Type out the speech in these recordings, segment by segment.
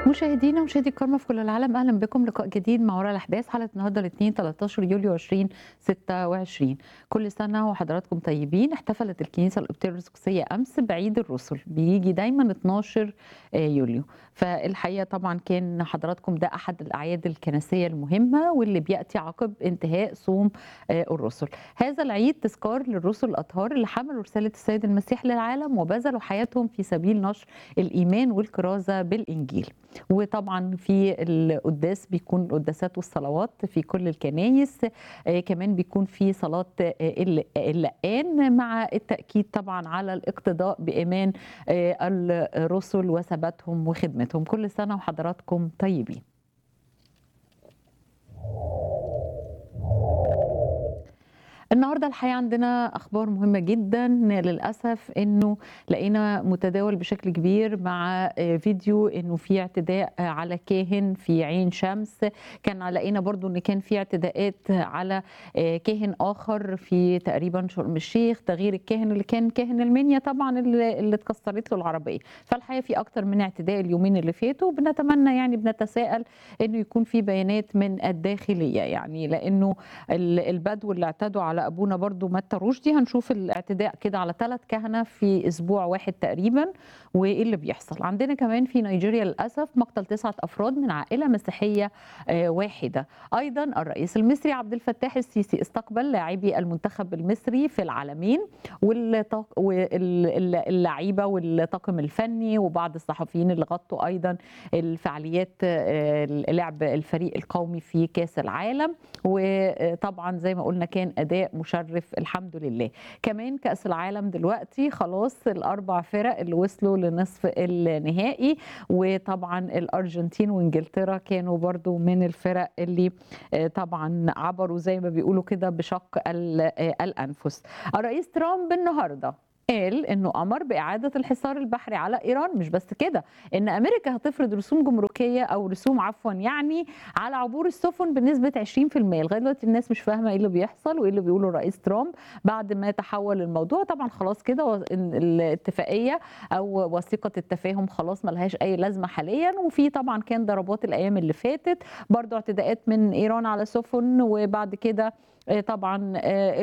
مشاهدينا ومشاهدي الكرامة في كل العالم اهلا بكم لقاء جديد مع وراء الاحداث حلقه النهارده الاثنين 13 يوليو 2026 كل سنه وحضراتكم طيبين احتفلت الكنيسه القبطيه الارثوذكسيه امس بعيد الرسل بيجي دايما 12 يوليو فالحقيقه طبعا كان حضراتكم ده احد الاعياد الكنسيه المهمه واللي بياتي عقب انتهاء صوم الرسل هذا العيد تذكار للرسل الاطهار اللي حملوا رساله السيد المسيح للعالم وبذلوا حياتهم في سبيل نشر الايمان والكرازه بالانجيل وطبعا في القداس بيكون القداسات والصلوات في كل الكنايس آه كمان بيكون في صلاة آه اللقان مع التأكيد طبعا على الاقتداء بإيمان آه الرسل وثباتهم وخدمتهم كل سنة وحضراتكم طيبين النهارده الحقيقه عندنا اخبار مهمه جدا للاسف انه لقينا متداول بشكل كبير مع فيديو انه في اعتداء على كاهن في عين شمس كان لقينا برضو ان كان في اعتداءات على كاهن اخر في تقريبا شرم الشيخ تغيير الكاهن اللي كان كاهن المنيا طبعا اللي, اللي اتكسرت له العربيه فالحقيقه في اكتر من اعتداء اليومين اللي فاتوا بنتمنى يعني بنتساءل انه يكون في بيانات من الداخليه يعني لانه البدو اللي اعتدوا على ابونا برضو متى رشدي هنشوف الاعتداء كده على ثلاث كهنه في اسبوع واحد تقريبا وايه اللي بيحصل عندنا كمان في نيجيريا للاسف مقتل تسعه افراد من عائله مسيحيه واحده ايضا الرئيس المصري عبد الفتاح السيسي استقبل لاعبي المنتخب المصري في العالمين واللعيبه والطاقم الفني وبعض الصحفيين اللي غطوا ايضا الفعاليات لعب الفريق القومي في كاس العالم وطبعا زي ما قلنا كان اداء مشرف الحمد لله كمان كاس العالم دلوقتي خلاص الاربع فرق اللي وصلوا لنصف النهائي وطبعا الارجنتين وانجلترا كانوا برضو من الفرق اللي طبعا عبروا زي ما بيقولوا كده بشق الانفس الرئيس ترامب النهارده قال انه امر باعاده الحصار البحري على ايران مش بس كده ان امريكا هتفرض رسوم جمركيه او رسوم عفوا يعني على عبور السفن بنسبه 20% لغايه دلوقتي الناس مش فاهمه ايه اللي بيحصل وايه اللي بيقوله الرئيس ترامب بعد ما تحول الموضوع طبعا خلاص كده الاتفاقيه او وثيقه التفاهم خلاص ملهاش اي لازمه حاليا وفي طبعا كان ضربات الايام اللي فاتت برضو اعتداءات من ايران على سفن وبعد كده طبعا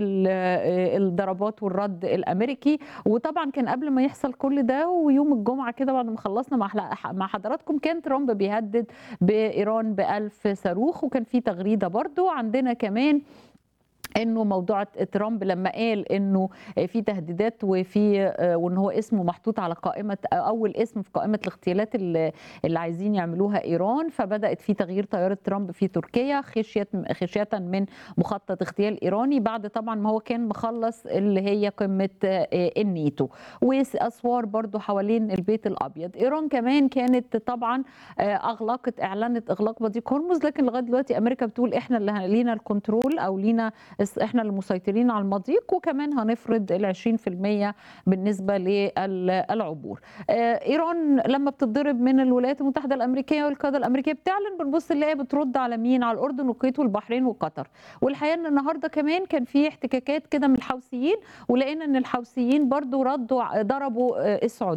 الضربات والرد الامريكي وطبعا كان قبل ما يحصل كل ده ويوم الجمعه كده بعد ما خلصنا مع حضراتكم كان ترامب بيهدد بايران بألف صاروخ وكان في تغريده برضو عندنا كمان انه موضوع ترامب لما قال انه في تهديدات وفي وان هو اسمه محطوط على قائمه اول اسم في قائمه الاغتيالات اللي, اللي عايزين يعملوها ايران فبدات في تغيير طياره ترامب في تركيا خشيه خشيه من مخطط اغتيال ايراني بعد طبعا ما هو كان مخلص اللي هي قمه النيتو واسوار برضو حوالين البيت الابيض ايران كمان كانت طبعا اغلقت اعلنت اغلاق مضيق هرمز لكن لغايه دلوقتي امريكا بتقول احنا اللي لينا الكنترول او لينا احنا المسيطرين على المضيق وكمان هنفرض ال 20% بالنسبه للعبور. ايران لما بتتضرب من الولايات المتحده الامريكيه والقياده الامريكيه بتعلن بنبص نلاقي بترد على مين؟ على الاردن والكويت والبحرين وقطر. والحقيقه ان النهارده كمان كان في احتكاكات كده من الحوثيين ولقينا ان الحوثيين برضو ردوا ضربوا السعوديه